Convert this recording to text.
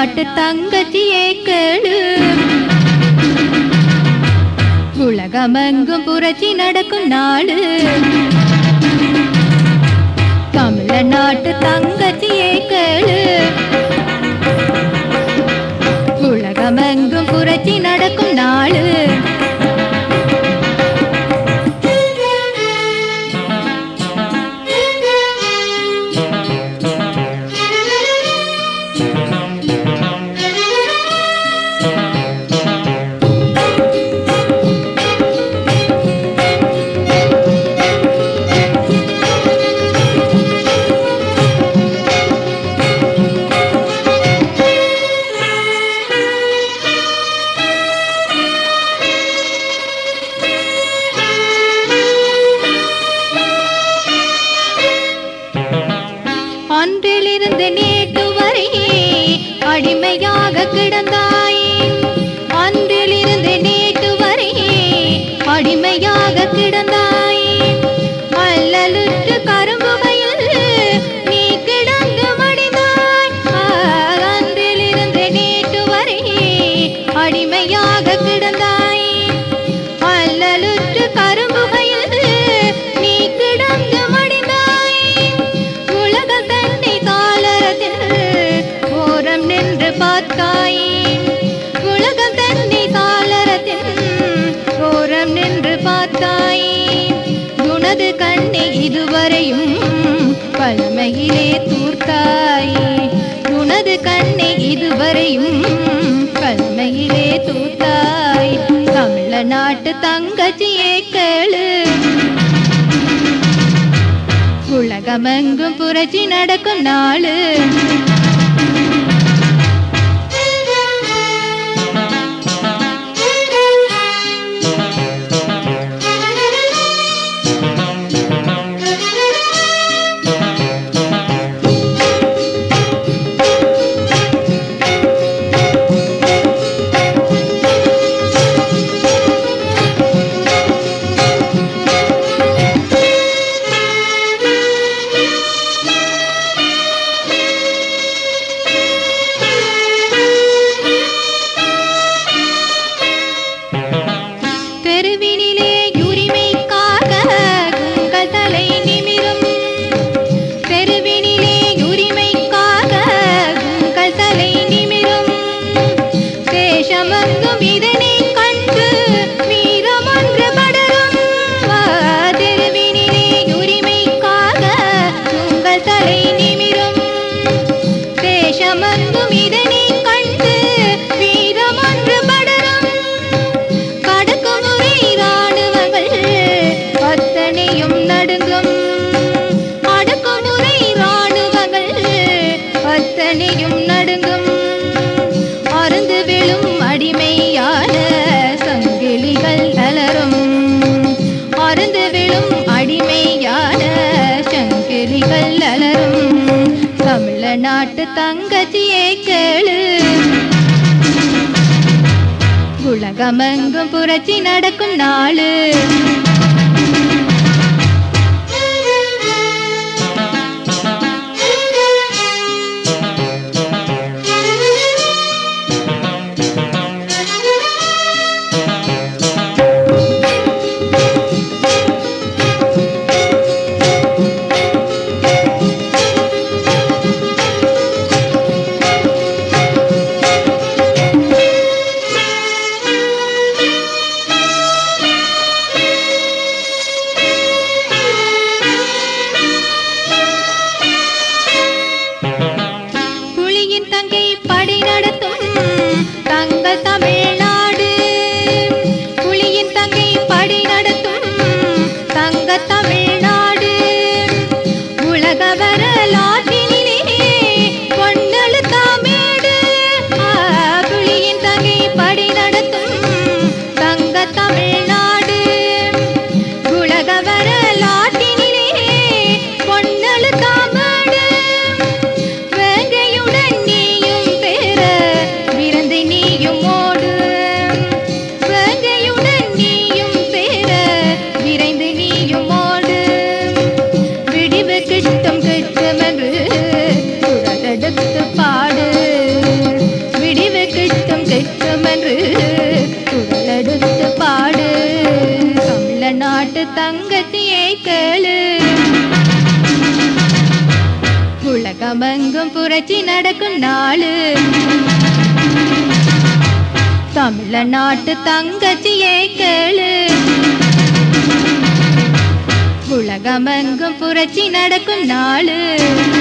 நாட்டு தங்கச்சியே கேளு உலகமெங்கும் புரட்சி நடக்கும் நாடு தமிழ்நாட்டு தங்கச்சியே கேளு உலகமெங்கும் புரட்சி நடக்கும் நாடு அன்றிலிருந்து நேற்று வரை அடிமையாக கிடந்தாய் அன்றிலிருந்து நேற்று வரை அடிமையாக கிடந்தாய் அல்லலுற்று கரும்புகையில் நீ கிடந்து மடிந்தாய் ஆ, அன்றிலிருந்து நேற்று வரை அடிமையாக கிடந்தாய் அல்லலுற்று கரும்புகையில் நீ கிடந்து மடிந்தாய் உலக தன்னை தாளரத்தில் ஓரம் நின்று பார்த்தாய் உலக தன்னை தாளரத்தில் ஓரம் நின்று பார்த்தாய் உனது கண்ணை இதுவரையும் பழமையிலே தூர்த்தாய் உனது கண்ணை இதுவரையும் பழமையிலே தூர்த்தாய் தமிழ்நாட்டு தங்கச்சியே கேளு உலகமெங்கும் புரட்சி நடக்கும் நாளு தெருவினிலே உரிமைக்காக உங்கள் தலை நிமிரும் தெருவினிலே உரிமைக்காக உங்கள் தலை நிமிரும் தேசமெங்கும் இதனை கண்டு வீரமொன்று படரும் ஆ, தெருவினிலே உரிமைக்காக உங்கள் தலை நிமிரும் தேசமெங்கும் இதனை கண்டு வீரமொன்று படரும் கடக்குமுறை ராணுவங்கள் அத்தனையும் நடுங்கும் அடக்குமுறை ராணுவங்கள் அத்தனையும் நடுங்கும் அருந்து விழும் அடிமையான சங்கிலிகள் அலரும் அருந்து விழும் அடிமையான சங்கிலிகள் அலரும் தமிழ்நாட்டு தங்கச்சியே கேளு உலகமெங்கும் புரட்சி நடக்கும் நாளு தங்கச்சியை கேளு உலகமெங்கும் புரட்சி நடக்கும் நாளு தமிழ்நாட்டு தங்கச்சியை கேளு உலகமெங்கும் புரட்சி நடக்கும் நாளு